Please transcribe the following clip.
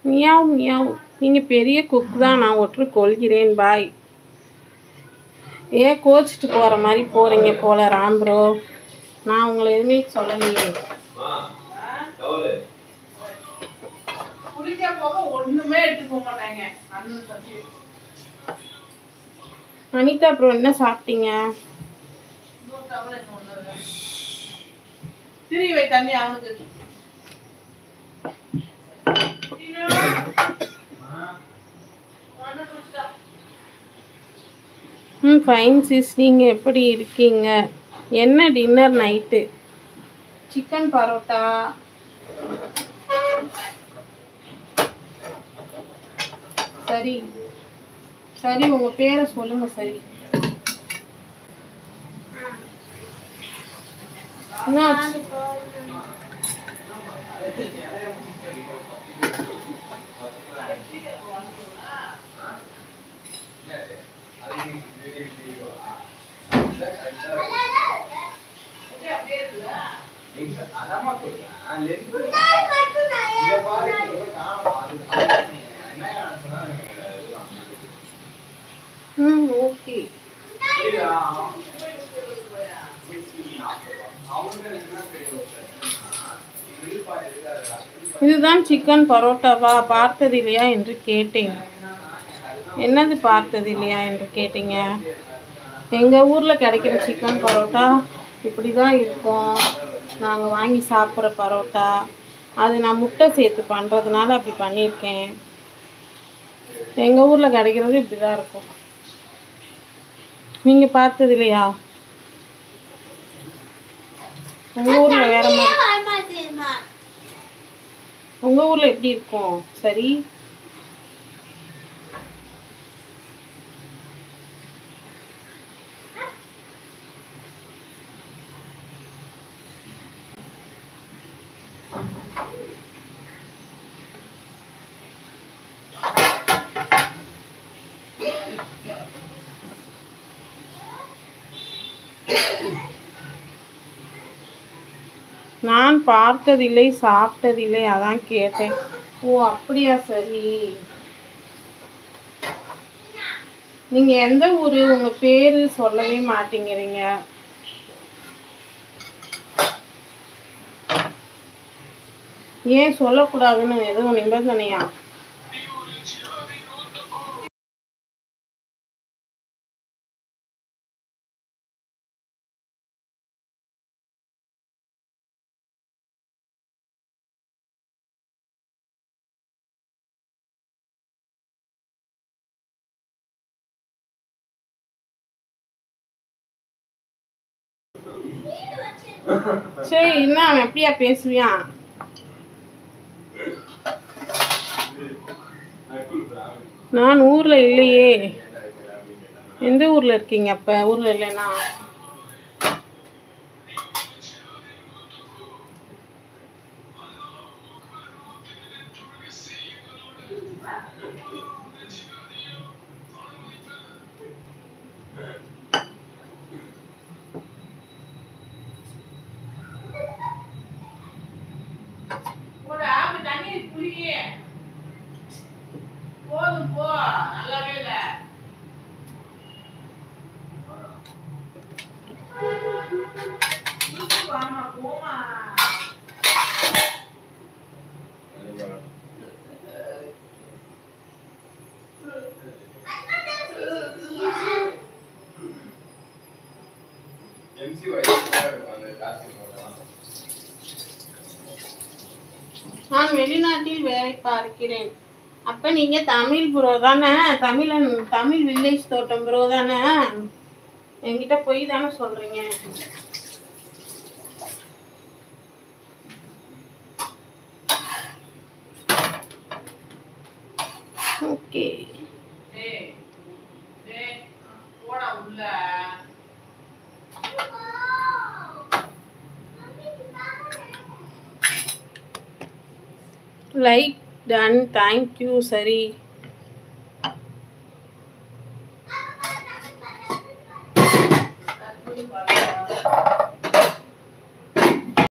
Meow meow நீங்கள் பெரிய cook தான் நான் ஒற்று கொள்கிறேன் பாய் ஏன் கோச்சிட்டு போகிற மாதிரி போகிறீங்க போல ராம் ப்ரோ நான் உங்களை எதுவுமே சொல்லலையே குளிக்க போக ஒண்ணுமே எடுத்து போக மாட்டாங்க அண்ணன் தம்பி அனிதா ப்ரோ என்ன சாப்பிட்டீங்க இன்னொரு டவல் என்ன ஒண்ணு திரி வை தண்ணி அவனுக்கு ம் ஃபைன் சிஸ் நீங்கள் எப்படி இருக்கீங்க என்ன டின்னர் நைட்டு சிக்கன் பரோட்டா சரி சரி உங்கள் பேரை சொல்லுங்க சரி என்னாச்சு? ம் ஓகே இதுதான் சிக்கன் பரோட்டாவா பார்த்தது இல்லையா என்று கேட்டேன் என்னது பார்த்தது இல்லையா என்று கேட்டீங்க எங்கள் ஊரில் கிடைக்கிற சிக்கன் பரோட்டா இப்படி தான் இருக்கும் நாங்கள் வாங்கி சாப்பிட்ற பரோட்டா அது நான் முட்டை சேர்த்து பண்ணுறதுனால அப்படி பண்ணியிருக்கேன் எங்கள் ஊரில் கிடைக்கிறது இப்படி தான் இருக்கும் நீங்கள் பார்த்தது இல்லையா உங்கள் ஊரில் வேற மாதிரி உங்கள் ஊரில் எப்படி இருக்கும் சரி நான் பார்த்ததில்லை சாப்பிட்டதில்லை அதான் கேட்டேன் ஓ அப்படியா சரி நீங்க எந்த ஊரு உங்க பேரு சொல்லவே மாட்டேங்கிறீங்க ஏன் சொல்லக்கூடாதுன்னு எதுவும் நிபந்தனையா சரி என்ன அவன் எப்படியா பேசுவியான் நான் ஊர்ல இல்லையே எந்த ஊர்ல இருக்கீங்க அப்ப ஊர்ல இல்லைன்னா ஒரு ஆப்பு தண்ணி குளியே போதும் போ நல்லாவே இல்ல வாமா போமா நான் வெளிநாட்டில் வேலை பார்க்கிறேன் அப்ப நீங்க தமிழ் ப்ரோ தானே தமிழன் தமிழ் வில்லேஜ் தோட்டம் ப்ரோ தானே என்கிட்ட போய் தானே சொல்றீங்க ஓகே டேய் டேய் போடா உள்ள லைக் டன் தேங்க்யூ சரி